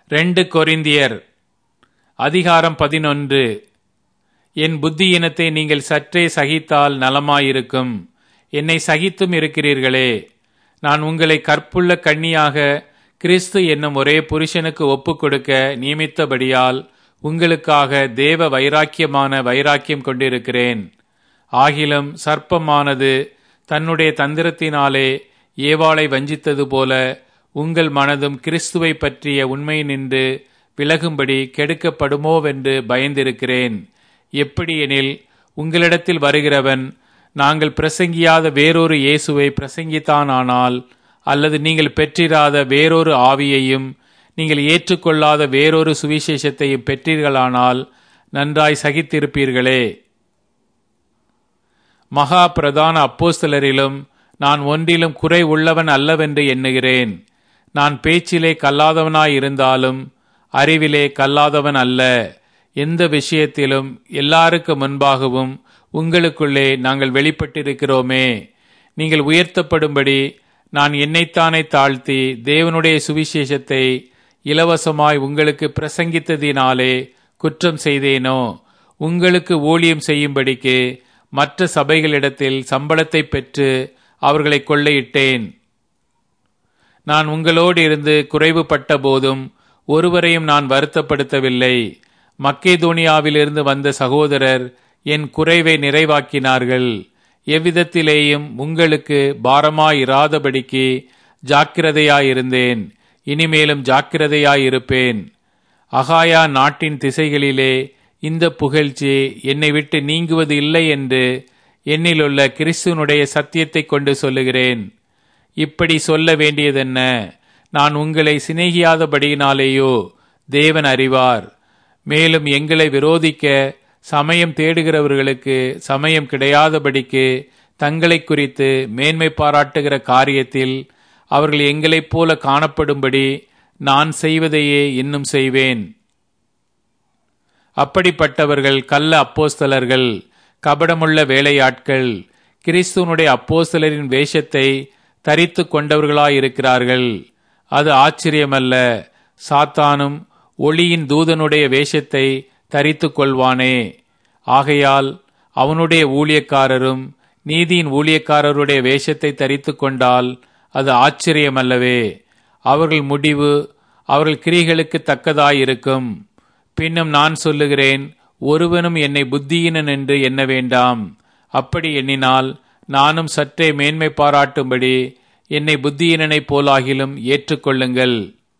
ரெண்டு கொரிந்தியர் அதிகாரம் பதினொன்று என் புத்தியினத்தை நீங்கள் சற்றே சகித்தால் நலமாயிருக்கும் என்னை சகித்தும் இருக்கிறீர்களே நான் உங்களை கற்புள்ள கண்ணியாக கிறிஸ்து என்னும் ஒரே புருஷனுக்கு ஒப்புக் கொடுக்க நியமித்தபடியால் உங்களுக்காக தேவ வைராக்கியமான வைராக்கியம் கொண்டிருக்கிறேன் ஆகிலும் சர்ப்பமானது தன்னுடைய தந்திரத்தினாலே ஏவாளை வஞ்சித்தது போல உங்கள் மனதும் கிறிஸ்துவை பற்றிய உண்மை நின்று விலகும்படி கெடுக்கப்படுமோவென்று பயந்திருக்கிறேன் எப்படியெனில் உங்களிடத்தில் வருகிறவன் நாங்கள் பிரசங்கியாத வேறொரு இயேசுவை பிரசங்கித்தானானால் அல்லது நீங்கள் பெற்றிராத வேறொரு ஆவியையும் நீங்கள் ஏற்றுக்கொள்ளாத வேறொரு சுவிசேஷத்தையும் பெற்றீர்களானால் நன்றாய் சகித்திருப்பீர்களே மகா பிரதான அப்போஸ்தலரிலும் நான் ஒன்றிலும் குறை உள்ளவன் அல்லவென்று எண்ணுகிறேன் நான் பேச்சிலே கல்லாதவனாயிருந்தாலும் அறிவிலே கல்லாதவன் அல்ல எந்த விஷயத்திலும் எல்லாருக்கு முன்பாகவும் உங்களுக்குள்ளே நாங்கள் வெளிப்பட்டிருக்கிறோமே நீங்கள் உயர்த்தப்படும்படி நான் என்னைத்தானே தாழ்த்தி தேவனுடைய சுவிசேஷத்தை இலவசமாய் உங்களுக்கு பிரசங்கித்ததினாலே குற்றம் செய்தேனோ உங்களுக்கு ஊழியம் செய்யும்படிக்கு மற்ற சபைகளிடத்தில் சம்பளத்தை பெற்று அவர்களை கொள்ளையிட்டேன் நான் உங்களோடு இருந்து குறைவுபட்ட போதும் ஒருவரையும் நான் வருத்தப்படுத்தவில்லை மக்கேதோனியாவிலிருந்து வந்த சகோதரர் என் குறைவை நிறைவாக்கினார்கள் எவ்விதத்திலேயும் உங்களுக்கு பாரமாயிராதபடிக்கு ஜாக்கிரதையாயிருந்தேன் இனிமேலும் ஜாக்கிரதையாயிருப்பேன் அகாயா நாட்டின் திசைகளிலே இந்த புகழ்ச்சி என்னை விட்டு நீங்குவது இல்லை என்று என்னிலுள்ள கிறிஸ்துவனுடைய சத்தியத்தை கொண்டு சொல்லுகிறேன் இப்படி சொல்ல வேண்டியதென்ன நான் உங்களை சிநேகியாதபடியினாலேயோ தேவன் அறிவார் மேலும் எங்களை விரோதிக்க சமயம் தேடுகிறவர்களுக்கு சமயம் கிடையாதபடிக்கு தங்களை குறித்து மேன்மை பாராட்டுகிற காரியத்தில் அவர்கள் எங்களைப் போல காணப்படும்படி நான் செய்வதையே இன்னும் செய்வேன் அப்படிப்பட்டவர்கள் கள்ள அப்போஸ்தலர்கள் கபடமுள்ள வேலையாட்கள் கிறிஸ்துவனுடைய அப்போஸ்தலரின் வேஷத்தை தரித்து கொண்டவர்களாயிருக்கிறார்கள் அது ஆச்சரியமல்ல சாத்தானும் ஒளியின் தூதனுடைய வேஷத்தை தரித்து கொள்வானே ஆகையால் அவனுடைய ஊழியக்காரரும் நீதியின் ஊழியக்காரருடைய வேஷத்தை தரித்து கொண்டால் அது ஆச்சரியமல்லவே அவர்கள் முடிவு அவர்கள் கிரிகளுக்கு தக்கதாயிருக்கும் பின்னும் நான் சொல்லுகிறேன் ஒருவனும் என்னை புத்தியினன் என்று எண்ண வேண்டாம் அப்படி எண்ணினால் நானும் சற்றே மேன்மை பாராட்டும்படி என்னை புத்தியினனைப் போலாகிலும் ஏற்றுக்கொள்ளுங்கள்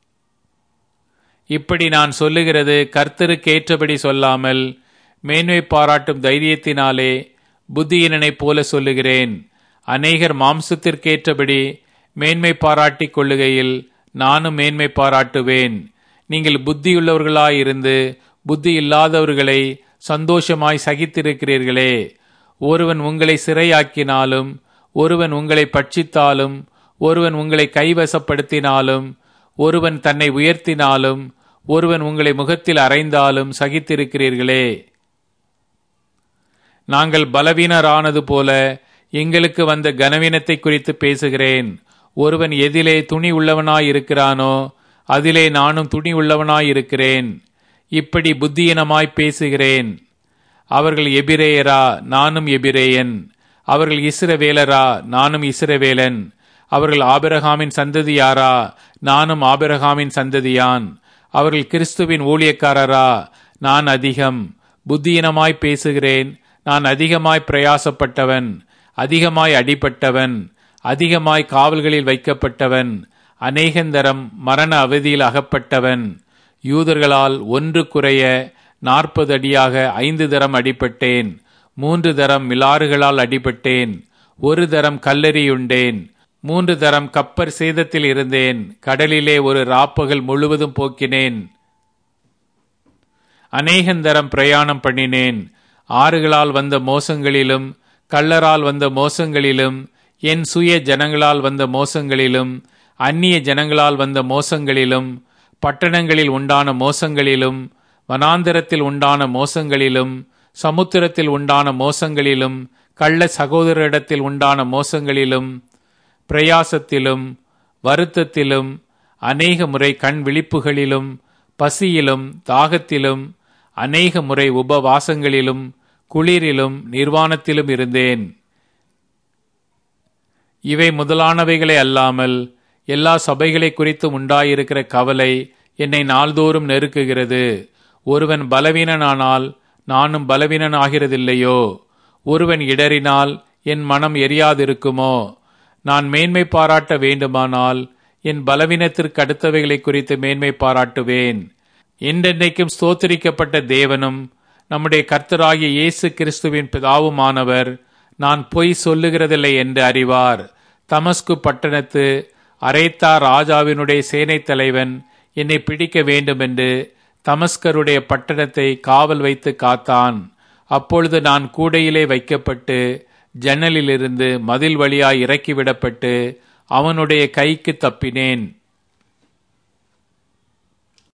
இப்படி நான் சொல்லுகிறது கர்த்தருக்கேற்றபடி சொல்லாமல் மேன்மை பாராட்டும் தைரியத்தினாலே புத்தியினனைப் போல சொல்லுகிறேன் அநேகர் மாம்சத்திற்கேற்றபடி மேன்மை பாராட்டிக் கொள்ளுகையில் நானும் மேன்மை பாராட்டுவேன் நீங்கள் புத்தியுள்ளவர்களாயிருந்து புத்தி இல்லாதவர்களை சந்தோஷமாய் சகித்திருக்கிறீர்களே ஒருவன் உங்களை சிறையாக்கினாலும் ஒருவன் உங்களை பட்சித்தாலும் ஒருவன் உங்களை கைவசப்படுத்தினாலும் ஒருவன் தன்னை உயர்த்தினாலும் ஒருவன் உங்களை முகத்தில் அறைந்தாலும் சகித்திருக்கிறீர்களே நாங்கள் பலவீனரானது போல எங்களுக்கு வந்த கனவீனத்தை குறித்து பேசுகிறேன் ஒருவன் எதிலே துணி உள்ளவனாயிருக்கிறானோ அதிலே நானும் துணி உள்ளவனாயிருக்கிறேன் இப்படி புத்தியினமாய் பேசுகிறேன் அவர்கள் எபிரேயரா நானும் எபிரேயன் அவர்கள் இஸ்ரவேலரா நானும் இஸ்ரவேலன் அவர்கள் ஆபிரகாமின் சந்ததியாரா நானும் ஆபிரகாமின் சந்ததியான் அவர்கள் கிறிஸ்துவின் ஊழியக்காரரா நான் அதிகம் புத்தியினமாய் பேசுகிறேன் நான் அதிகமாய் பிரயாசப்பட்டவன் அதிகமாய் அடிபட்டவன் அதிகமாய் காவல்களில் வைக்கப்பட்டவன் அநேகந்தரம் மரண அவதியில் அகப்பட்டவன் யூதர்களால் ஒன்று குறைய நாற்பது அடியாக ஐந்து தரம் அடிபட்டேன் மூன்று தரம் மிலாறுகளால் அடிபட்டேன் ஒரு தரம் கல்லெறியுண்டேன் மூன்று தரம் கப்பர் சேதத்தில் இருந்தேன் கடலிலே ஒரு ராப்பகல் முழுவதும் போக்கினேன் அநேகந்தரம் பிரயாணம் பண்ணினேன் ஆறுகளால் வந்த மோசங்களிலும் கள்ளரால் வந்த மோசங்களிலும் என் சுய ஜனங்களால் வந்த மோசங்களிலும் அந்நிய ஜனங்களால் வந்த மோசங்களிலும் பட்டணங்களில் உண்டான மோசங்களிலும் வனாந்தரத்தில் உண்டான மோசங்களிலும் சமுத்திரத்தில் உண்டான மோசங்களிலும் கள்ள சகோதரிடத்தில் உண்டான மோசங்களிலும் பிரயாசத்திலும் வருத்தத்திலும் அநேக முறை கண் விழிப்புகளிலும் பசியிலும் தாகத்திலும் அநேக முறை உபவாசங்களிலும் குளிரிலும் நிர்வாணத்திலும் இருந்தேன் இவை முதலானவைகளை அல்லாமல் எல்லா சபைகளை குறித்து உண்டாயிருக்கிற கவலை என்னை நாள்தோறும் நெருக்குகிறது ஒருவன் பலவீனனானால் நானும் பலவீனன் ஆகிறதில்லையோ ஒருவன் இடறினால் என் மனம் எரியாதிருக்குமோ நான் மேன்மை பாராட்ட வேண்டுமானால் என் பலவீனத்திற்கு அடுத்தவைகளை குறித்து மேன்மை பாராட்டுவேன் என்றென்றைக்கும் ஸ்தோத்திரிக்கப்பட்ட தேவனும் நம்முடைய கர்த்தராகிய இயேசு கிறிஸ்துவின் பிதாவுமானவர் நான் பொய் சொல்லுகிறதில்லை என்று அறிவார் தமஸ்கு பட்டணத்து அரைத்தா ராஜாவினுடைய சேனைத் தலைவன் என்னை பிடிக்க வேண்டுமென்று தமஸ்கருடைய பட்டணத்தை காவல் வைத்து காத்தான் அப்பொழுது நான் கூடையிலே வைக்கப்பட்டு ஜன்னலிலிருந்து மதில் வழியாய் இறக்கிவிடப்பட்டு அவனுடைய கைக்கு தப்பினேன்